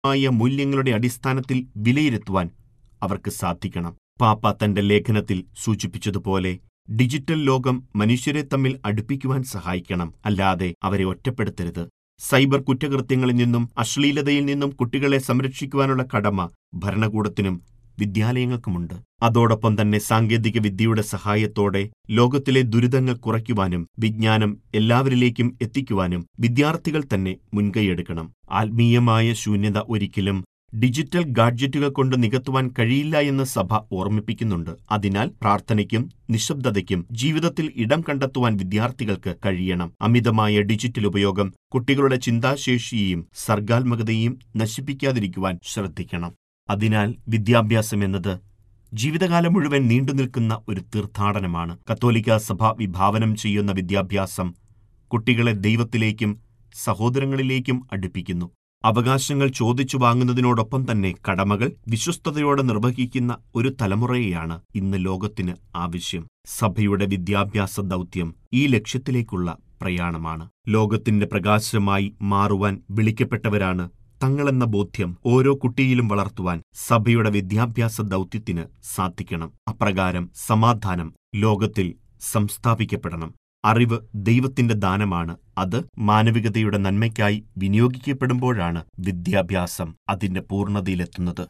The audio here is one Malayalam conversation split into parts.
ആയ മൂല്യങ്ങളുടെ അടിസ്ഥാനത്തിൽ വിലയിരുത്തുവാൻ അവർക്ക് സാധിക്കണം പാപ്പ തന്റെ ലേഖനത്തിൽ സൂചിപ്പിച്ചതുപോലെ ഡിജിറ്റൽ ലോകം മനുഷ്യരെ തമ്മിൽ അടുപ്പിക്കുവാൻ സഹായിക്കണം അല്ലാതെ അവരെ ഒറ്റപ്പെടുത്തരുത് സൈബർ കുറ്റകൃത്യങ്ങളിൽ നിന്നും അശ്ലീലതയിൽ നിന്നും കുട്ടികളെ സംരക്ഷിക്കുവാനുള്ള കടമ ഭരണകൂടത്തിനും വിദ്യാലയങ്ങൾക്കുമുണ്ട് അതോടൊപ്പം തന്നെ സാങ്കേതിക വിദ്യയുടെ സഹായത്തോടെ ലോകത്തിലെ ദുരിതങ്ങൾ കുറയ്ക്കുവാനും വിജ്ഞാനം എല്ലാവരിലേക്കും എത്തിക്കുവാനും വിദ്യാർത്ഥികൾ തന്നെ മുൻകൈയെടുക്കണം ആത്മീയമായ ശൂന്യത ഒരിക്കലും ഡിജിറ്റൽ ഗാഡ്ജറ്റുകൾ കൊണ്ട് നികത്തുവാൻ കഴിയില്ല എന്ന് സഭ ഓർമ്മിപ്പിക്കുന്നുണ്ട് അതിനാൽ പ്രാർത്ഥനയ്ക്കും നിശബ്ദതയ്ക്കും ജീവിതത്തിൽ ഇടം കണ്ടെത്തുവാൻ വിദ്യാർത്ഥികൾക്ക് കഴിയണം അമിതമായ ഡിജിറ്റൽ ഉപയോഗം കുട്ടികളുടെ ചിന്താശേഷിയെയും സർഗാത്മകതയെയും നശിപ്പിക്കാതിരിക്കുവാൻ ശ്രദ്ധിക്കണം അതിനാൽ വിദ്യാഭ്യാസം എന്നത് ജീവിതകാലം മുഴുവൻ നീണ്ടുനിൽക്കുന്ന ഒരു തീർത്ഥാടനമാണ് കത്തോലിക്ക സഭ വിഭാവനം ചെയ്യുന്ന വിദ്യാഭ്യാസം കുട്ടികളെ ദൈവത്തിലേക്കും സഹോദരങ്ങളിലേക്കും അടുപ്പിക്കുന്നു അവകാശങ്ങൾ ചോദിച്ചു വാങ്ങുന്നതിനോടൊപ്പം തന്നെ കടമകൾ വിശ്വസ്തയോടെ നിർവഹിക്കുന്ന ഒരു തലമുറയെയാണ് ഇന്ന് ലോകത്തിന് ആവശ്യം സഭയുടെ വിദ്യാഭ്യാസ ദൗത്യം ഈ ലക്ഷ്യത്തിലേക്കുള്ള പ്രയാണമാണ് ലോകത്തിന്റെ പ്രകാശമായി മാറുവാൻ വിളിക്കപ്പെട്ടവരാണ് തങ്ങളെന്ന ബോധ്യം ഓരോ കുട്ടിയിലും വളർത്തുവാൻ സഭയുടെ വിദ്യാഭ്യാസ ദൗത്യത്തിന് സാധിക്കണം അപ്രകാരം സമാധാനം ലോകത്തിൽ സംസ്ഥാപിക്കപ്പെടണം അറിവ് ദൈവത്തിന്റെ ദാനമാണ് അത് മാനവികതയുടെ നന്മയ്ക്കായി വിനിയോഗിക്കപ്പെടുമ്പോഴാണ് വിദ്യാഭ്യാസം അതിന്റെ പൂർണ്ണതയിലെത്തുന്നത്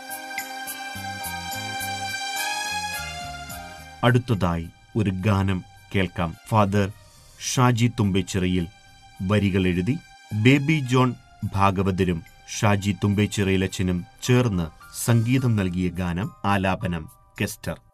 അടുത്തതായി ഒരു ഗാനം കേൾക്കാം ഫാദർ ഷാജി തുമ്പേച്ചിറയിൽ വരികൾ എഴുതി ബേബി ജോൺ ഭാഗവതരും ഷാജി തുമ്പേച്ചിറയിലച്ചനും ചേർന്ന് സംഗീതം നൽകിയ ഗാനം ആലാപനം കെസ്റ്റർ